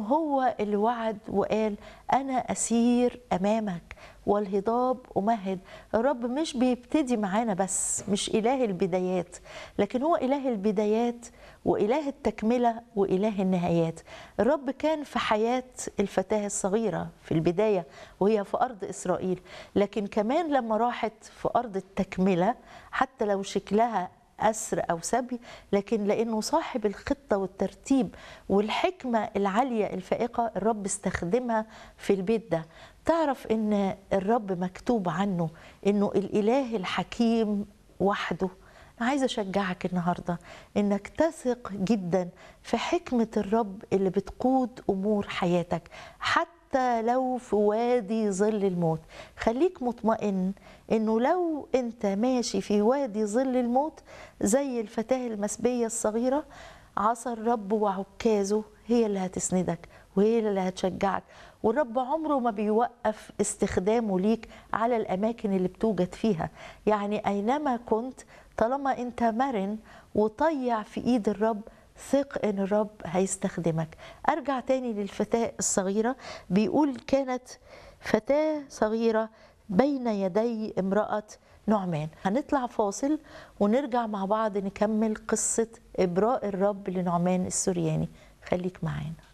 هو اللي وعد وقال انا اسير امامك والهضاب امهد الرب مش بيبتدي معانا بس مش اله البدايات لكن هو اله البدايات واله التكمله واله النهايات الرب كان في حياه الفتاه الصغيره في البدايه وهي في ارض اسرائيل لكن كمان لما راحت في ارض التكمله حتى لو شكلها أسر أو سبي لكن لأنه صاحب الخطة والترتيب والحكمة العالية الفائقة الرب استخدمها في البيت ده تعرف أن الرب مكتوب عنه أنه الإله الحكيم وحده أنا عايزة أشجعك النهاردة إنك تثق جدا في حكمة الرب اللي بتقود أمور حياتك حتى لو في وادي ظل الموت خليك مطمئن إنه لو أنت ماشي في وادي ظل الموت زي الفتاة المسبية الصغيرة عصا الرب وعكازه هي اللي هتسندك وهي اللي هتشجعك والرب عمره ما بيوقف استخدامه ليك على الأماكن اللي بتوجد فيها يعني أينما كنت طالما أنت مرن وطيع في إيد الرب ثق ان الرب هيستخدمك ارجع تاني للفتاه الصغيره بيقول كانت فتاه صغيره بين يدي امراه نعمان هنطلع فاصل ونرجع مع بعض نكمل قصه ابراء الرب لنعمان السورياني خليك معانا